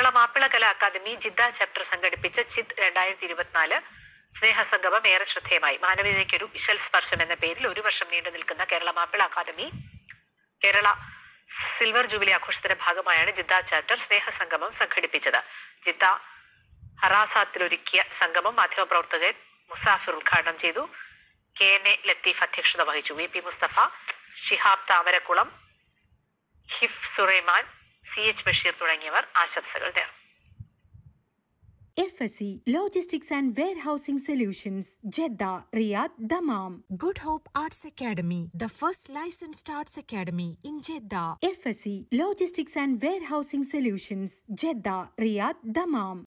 Kerala Mappila Kala Academy Jeddah chapter സംഘടിപ്പിച്ച ചിത് രണ്ടായിരത്തി ഇരുപത്തിനാല് സ്നേഹസംഗമം ഏറെ ശ്രദ്ധേയമായി മാനവികതയ്ക്കൊരു ഇശൽ സ്പർശം എന്ന പേരിൽ ഒരു വർഷം നീണ്ടു നിൽക്കുന്ന കേരള മാപ്പിള അക്കാദമി കേരള സിൽവർ ജൂബിലി ആഘോഷത്തിന്റെ ഭാഗമായാണ് ജിദ്ദ ചാപ്റ്റർ സ്നേഹസംഗമം സംഘടിപ്പിച്ചത് ജിദ്ദ ഹറാസാത്തിലൊരുക്കിയ സംഗമം മാധ്യമപ്രവർത്തകൻ മുസാഫിർ ഉദ്ഘാടനം ചെയ്തു കെ എൻ എ ലത്തീഫ് അധ്യക്ഷത വഹിച്ചു വി പി മുസ്തഫ ഷിഹാബ് താമരക്കുളം ഹിഫ് സുറൈമാൻ സി എച്ച് ബഷീർ തുടങ്ങിയവർ ആശംസകൾ നേർന്നു FSC Logistics and Warehousing Solutions, Jeddah, Riyadh, Dammam. Good Hope Arts Academy, the first licensed arts academy in Jeddah. FSC Logistics and Warehousing Solutions, Jeddah, Riyadh, Dammam.